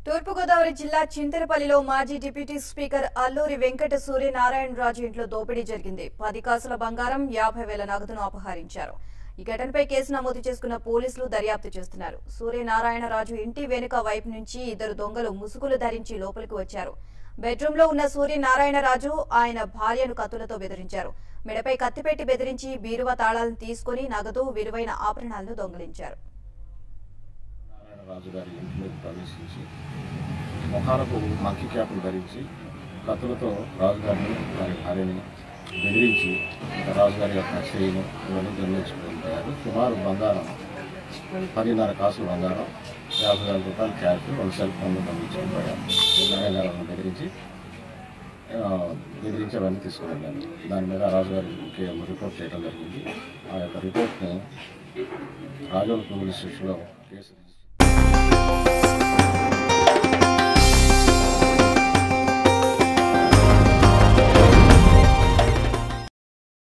తూర్పుగోదావరి జిల్లా చింతలపల్లిలో మాజీ డిప్యూటీ స్పీకర్ అల్లూరి వెంకట సూర్యనారాయణరాజు ఇంట్లో దోపిడీ జరిగింది పది కాసుల బంగారం యాభై వేల నగదును అపహరించారు ఈ ఘటనపై కేసు నమోదు చేసుకున్న పోలీసులు దర్యాప్తు చేస్తున్నారు సూర్యనారాయణరాజు ఇంటి వెనుక వైపు నుంచి ఇద్దరు దొంగలు ముసుగులు ధరించి లోపలికి వచ్చారు బెడ్రూమ్ లో ఉన్న సూర్యనారాయణరాజు ఆయన భార్యను కత్తులతో బెదిరించారు మెడపై కత్తిపెట్టి బెదిరించి బీరువా తాళాలను తీసుకుని నగదు విలువైన ఆభరణాలను దొంగిలించారు నారాయణరాజు గారి ఇంట్లోకి ప్రవేశించి మొహాలకు మంకీ క్యాప్ను ధరించి కత్తులతో రాజుగారిని వారి భార్యని బెదిరించి ఇంకా రాజుగారి యొక్క చేయిను ఇవన్నీ దొంగిలించుకుంటారు సుమారు బంగారం పదిన్నర కాసులు బంగారం యాభై వేల రూపాయలు క్యాష్ రెండు సెల్ ఫోన్లు దొంగిలించుకుని పోయారు నారాయణరావును బెదిరించి ఆ, బెదిరించి అవన్నీ తీసుకుని వెళ్ళారు దాని మీద రాజుగారికి రిపోర్ట్ చేయడం జరిగింది ఆ యొక్క రిపోర్ట్ని రాజోల్ పోలీస్ స్టేషన్లో కేసు రిజిస్టర్